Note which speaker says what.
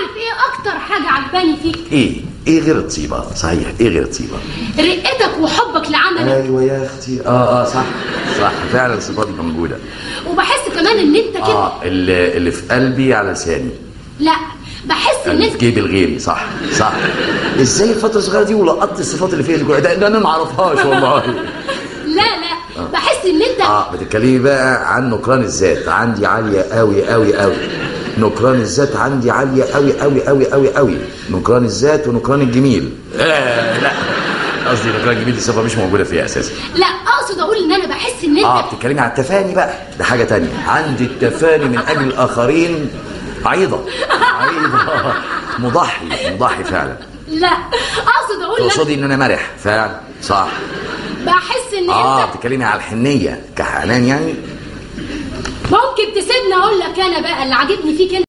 Speaker 1: اعرف ايه اكتر حاجه عجباني فيك
Speaker 2: ايه ايه غير الطيبه صحيح ايه غير الطيبه
Speaker 1: رقتك وحبك لعملك
Speaker 2: ايوه يا اختي اه اه صح صح فعلا الصفات دي موجوده
Speaker 1: وبحس كمان ان انت كده
Speaker 2: اه اللي, اللي في قلبي على لساني
Speaker 1: لا بحس ان
Speaker 2: اللي في
Speaker 1: انت
Speaker 2: جيب الغيري صح صح ازاي الفتره الصغيره دي ولقطت الصفات اللي فيها دي كلها ده, ده انا ما اعرفهاش والله
Speaker 1: لا لا بحس ان انت
Speaker 2: اه بتتكلمي بقى عن نكران الذات عندي عاليه قوي قوي قوي نكران الذات عندي عاليه قوي قوي قوي قوي قوي نكران الذات ونكران الجميل آه لا قصدي نكران الجميل دي صفه مش موجوده فيها اساسا
Speaker 1: لا اقصد اقول ان انا بحس ان انت
Speaker 2: اه بتتكلمي على التفاني بقى ده حاجه تانية عندي التفاني من اجل الاخرين عيضه عيضه مضحي مضحي فعلا
Speaker 1: لا اقصد اقول لك
Speaker 2: تقصدي ان انا مرح فعلا صح
Speaker 1: بحس ان
Speaker 2: اه
Speaker 1: انت
Speaker 2: بتتكلمي على الحنيه كحنان يعني
Speaker 1: ممكن تسيبني اقول لك انا بقى اللي عاجبني فيك انت